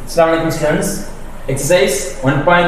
Assalamu alaikum students. Exercise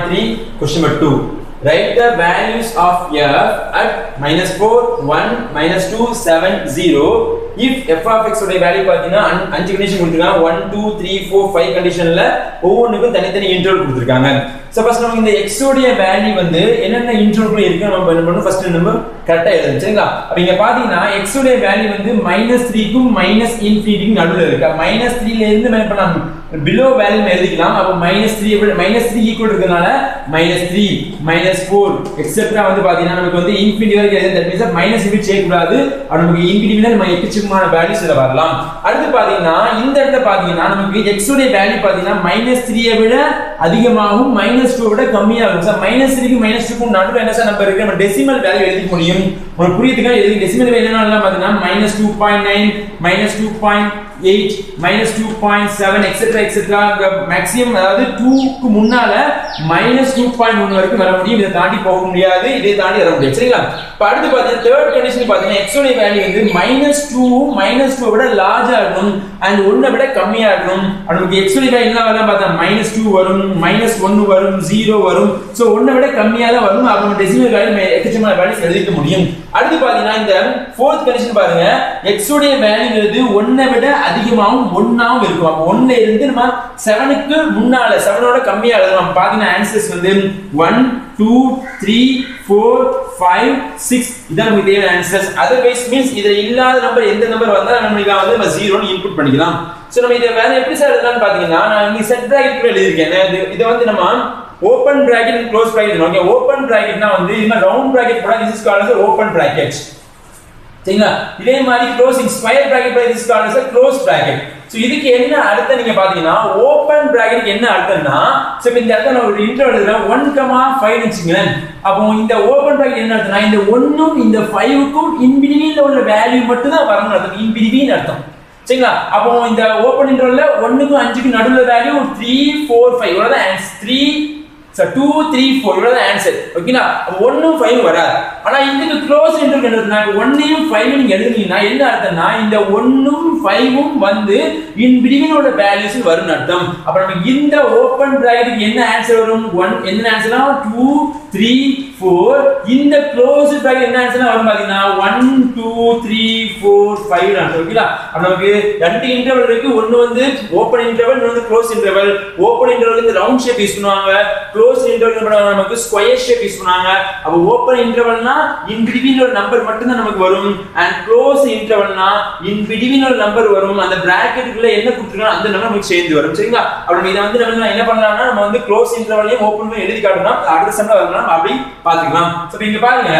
1.3 question number 2. Write the values of f at minus 4, 1, minus 2, 7, 0. If f of x உடைய value பார்த்தீங்கன்னா அன்- அஞ்சு condition கொடுத்துருக்காங்க one two three four five கண்டிஷன்ல ஒவ்வொன்றுக்கும் தனித்தனி interval கொடுத்துருக்காங்க சப்போஸ் நமக்கு இந்த x உடைய வேல்யூ வந்து என்னென்ன இன்டர்வல் இருக்கு நம்ம என்ன பண்ணணும் ஃபர்ஸ்ட் நம்ம கரெக்டா எழுதணும் சரிங்களா அப்ப இங்க பாத்தீங்கன்னா x உடைய வேல்யூ வந்து மைனஸ் த்ரீக்கும் மைனஸ் இன்ஃபினிட்டிக்கும் நடுவில் இருக்கு மைனஸ் த்ரீல இருந்து என்ன பண்ணலாம் பிலோ வேல்யூ எழுதிக்கலாம் அப்ப minus three minus three equal இருக்கிறதுனால minus three minus four etcetera வந்து பாத்தீங்கன்னா நமக்கு வந்து இன்ஃபினிட்டி வரைக்கும் எழுதி தட் மீன்ஸ் மைனஸ் இப்படி செய்யக்கூடாது அது நமக்கு இன்ஃபினிட்டி நம்ம எக்கச்சக்கமான வேல்யூஸ் இதில் வரலாம் அடுத்து பாத்தீங்கன்னா இந்த இடத்துல பாத்தீங்கன்னா நமக்கு x உடைய வேல்யூ பாத்தீங்கன்னா மைனஸ் த்ரீயை விட அதிகமாகவும் மைனஸ் டூ விட கம்மியாகும் சார் மைனஸ் த்ரீக்கு மைனஸ் டூக்கும் நடுவில் என்ன சார் நம்பர் இருக்கு நம்ம டெசிமல் வேல்யூ எழுதிக்க முடியும் உங்களுக்கு புரியுதுக்கா எழுதி டெசிமல் வேல்யூ என்னெல்லாம் பாத்தீங்கன்னா minus two point nine minus two point eight minus two point seven etcetera etcetera maximum அதாவது டூக்கு முன்னால மைனஸ் டூ பாயிண்ட் ஒன் வரைக்கும் வர முடியும் இதை தாண்டி போக முடியாது இதை தாண்டி வர முடியாது சரிங்களா இப்போ அடுத்து பார்த்தீங்கன்னா தேர்ட் கண்டிஷன் பார்த்தீங்கன்னா எக்ஸ் உடைய வேல்யூ வந்து மைனஸ் டூவும் மைனஸ் டூ விட லார்ஜா இருக்கணும் அண்ட் ஒன்னை விட கம்மியா இருக்கணும் அது நமக்கு எக்ஸ் உடைய வேல்யூ என்ன வரலாம் பார்த்தா மைனஸ் டூ வரும் மைனஸ் ஒன்னு வரும் ஜீரோ வரும் ஸோ ஒன்னை விட கம்மியா தான் வரும் அப்போ நம்ம டெசிமல் வேல்யூ எக்கச்சமான வேல்யூஸ் எழுதிக்க முடியும் அடுத்து பாத்தீங்கன்னா இந்த ஃபோர்த் கண்டிஷன் பாருங்க எக்ஸ் உடைய வேல்யூங்கிறது ஒன்னை விட அதிகமாகவும் ஒன்னாவும் இருக்கும் அப்போ ஒன்ல இருந்து நம்ம செவனுக்கு முன்னால செவனோட கம்மியா எழுதணும் பாத்தீங்கன்னா ஆன்சர்ஸ் வந்து one two three four five six இதான் நமக்கு தேவையான ஆன்சர்ஸ் அதர்வைஸ் மீன்ஸ் இதுல இல்லாத நம்பர் எந்த நம்பர் வந்தா நம்ம இதை வந்து நம்ம ஜீரோன்னு இன்புட் பண்ணிக்கலாம் சோ நம்ம இதை வேற எப்படி சார் எழுதலாம்னு பாத்தீங்கன்னா நான் இங்க செட் பிராக்கெட் கூட எழுதியிருக்கேன் இது இதை வந்து நம்ம open bracket close bracket okay open பிராக்கெட்னா வந்து இது மாதிரி ரவுண்ட் பிராக்கெட் கூட this is called open bracket சரிங்களா இதே மாதிரி closing square bracket by this called as close bracket so இதுக்கு என்ன அர்த்தம் நீங்க பாத்தீங்கன்னா ஓபன் பிராக்கெட் என்ன அர்த்தம்னா சோ இந்த இடத்துல நான் ஒரு இன்ட்ரோ எழுதுறேன் 1 கமா 5 வச்சுங்களேன் அப்போ இந்த ஓபன் பிராக்கெட் என்ன அர்த்தம்னா இந்த 1 ம் இந்த 5 க்கும் இன் பிட்வீன்ல உள்ள வேல்யூ மட்டும் தான் வரணும் அர்த்தம் இன் பிட்வீன் அர்த்தம் சரிங்களா அப்போ இந்த ஓபன் இன்டர்வல்ல 1 க்கும் 5 க்கும் நடுவுல வேல்யூ 3 4 5 இவ்வளவுதான் answer 3 sir two three four இவ்வளோ ஆன்சர் ஓகேங்களா அப்போ ஒன்னும் ஃபைவ் வராது ஆனா இதுக்கு க்ளோஸ் இன்டர்வல் என்ன ஒன்னையும் ஃபைவ் நீங்க எழுதுனீங்கன்னா என்ன அர்த்தம்னா இந்த ஒன்னும் ஃபைவும் வந்து இன் பிரிவினோட வேல்யூஸ் வரும் அர்த்தம் அப்ப நமக்கு இந்த ஓப்பன் பிராக்கெட்டுக்கு என்ன ஆன்சர் வரும் ஒன் என்ன ஆன்சர்னா டூ த்ரீ ஃபோர் இந்த க்ளோஸ் பிராக்கெட் என்ன ஆன்சர் வரும் பாத்தீங்கன்னா one two three four five answer ஓகேங்களா அப்ப நமக்கு ரெண்டு இன்டர்வல் இருக்கு ஒன்னு வந்து ஓப்பன் இன்டர்வல் இன்னொரு க்ளோஸ் இன்டர்வல் ஓப்பன் இன்டர்வல் வந்து ரவுண்ட் ஷேப் யூஸ் பண்ணுவாங்க க்ளோஸ் இன்டர்வல் பண்ணுவாங்க நமக்கு ஸ்கொயர் ஷேப் யூஸ் பண்ணுவாங்க அப்ப ஓப்பன் இன்டர்வல்னா இன் பிட்வீன் ஒரு நம்பர் மட்டும் தான் நமக்கு வரும் அண்ட் க்ளோஸ் இன்டர்வல்னா இன் பிட்வீன் ஒரு நம்பர் வரும் அந்த பிராக்கெட்டுக்குள்ள என்ன கொடுத்துருக்கோம் அந்த நம்பர் நமக்கு சேர்ந்து வரும் சரிங்களா அப்படி இதை வந்து நம்ம என்ன பண்ணலாம்னா நம்ம வந்து க்ளோஸ் இன்டர்வலையும் ஓப்பன் பண்ணி எழுதி காட்டலாம் அடுத்த செம்ல வரலாம் நம்ம அப்படி பாத்துக்கலாம் சோ இங்க பாருங்க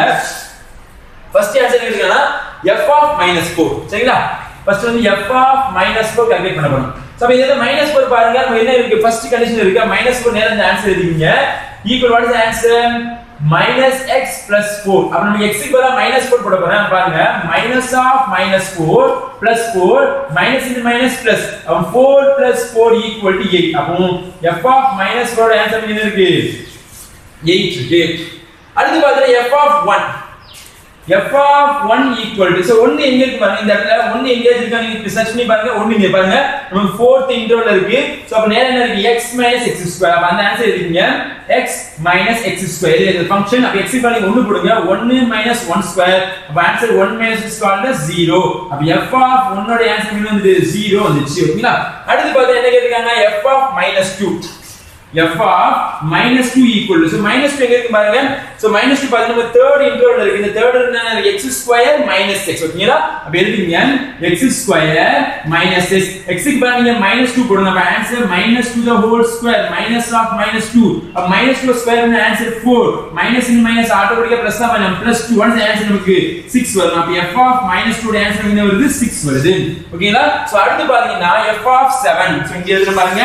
ஃபர்ஸ்ட் ஆன்சர் எடுத்துக்கலாம் f ஆஃப் மைனஸ் ஃபோர் சரிங்களா ஃபர்ஸ்ட் வந்து f of minus four calculate பண்ண போறோம் சோ இதுல மைனஸ் ஃபோர் பாருங்க நம்ம என்ன இருக்கு ஃபர்ஸ்ட் கண்டிஷன் இருக்கு மைனஸ் ஃபோர் நேரா இந்த ஆன்சர் எழுதிங்க equal what is answer minus x plus four அப்ப நம்ம எக்ஸ் பதிலா மைனஸ் ஃபோர் போட போறேன் பாருங்க minus of minus four plus four minus into minus plus அப்ப four plus four equal to eight அப்போ f of minus four answer என்ன இருக்கு எயிட் இருக்கு அடுத்து பார்த்தா f of one f of 1 equal to so 1 எங்க இருக்கு பாருங்க இந்த இடத்துல 1 எங்க இருக்கு நீங்க சர்ச் பண்ணி பாருங்க 1 இங்க பாருங்க நமக்கு fourth இன்டர்வல் இருக்கு சோ அப்ப நேரா என்ன இருக்கு x x ஸ்கொயர் அப்ப அந்த ஆன்சர் இருக்கீங்க x x ஸ்கொயர் இது ஃபங்க்ஷன் அப்ப x க்கு நீங்க 1 போடுங்க 1 1 ஸ்கொயர் அப்ப ஆன்சர் 1 x ஸ்கொயர் 0 அப்ப f of 1 ஓட ஆன்சர் என்ன வந்து 0 வந்துச்சு ஓகேங்களா அடுத்து பார்த்தா என்ன கேட்டிருக்காங்க f of 2 f of minus 2 equal to so minus 2 எங்க இருக்கு பாருங்க so minus 2 பாத்தீங்கன்னா நம்ம third interval இருக்கு இந்த third என்ன x square minus x ஓகேங்களா அப்ப எழுதிங்க x square minus x x க்கு பாருங்க minus 2 போடுங்க அப்ப answer minus 2 the whole square minus of minus 2 அப்ப minus 2 square என்ன ஆன்சர் 4 minus in minus ஆட்டோமேட்டிக்கா பிளஸ் தான் பண்ணலாம் plus 2 once ஆன்சர் நமக்கு 6 வரும் அப்ப f of minus 2 ஓட ஆன்சர் என்ன வருது 6 வருது ஓகேங்களா சோ அடுத்து பாத்தீங்கன்னா f of 7 சோ இங்க எழுதுற பாருங்க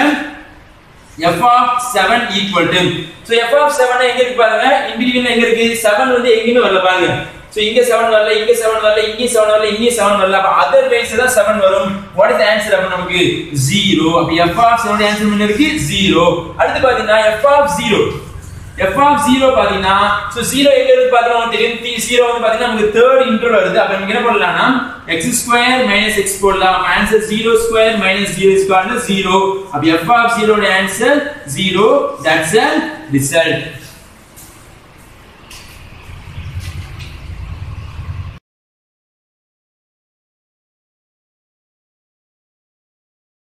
f of 7 equal to so f of 7 எங்க இருக்கு பாருங்க in between எங்க இருக்கு 7 வந்து எங்கேயுமே வரல பாருங்க so இங்க 7 வரல இங்க 7 வரல இங்க 7 வரல இங்க 7 வரல அப்ப அதர் வேஸ் தான் 7 வரும் what is the answer அப்ப நமக்கு 0 அப்ப f of 7 ஓட ஆன்சர் என்ன இருக்கு 0 அடுத்து பாத்தீங்கன்னா f of 0 f of 0 பாத்தீங்கன்னா சோ 0 எங்க இருக்கு பாத்தீங்கன்னா உங்களுக்கு தெரியும் தி 0 வந்து பாத்தீங்கன்னா நமக்கு தேர்ட் இன்டர்வல் வருது அப்ப நம்ம என்ன பண்ணலாம்னா x ஸ்கொயர் மைனஸ் x போடலாம் ஆன்சர் 0 ஸ்கொயர் மைனஸ் 0 ஸ்கொயர் 0 அப்ப f of 0 ஓட ஆன்சர் 0 தட்ஸ் a ரிசல்ட்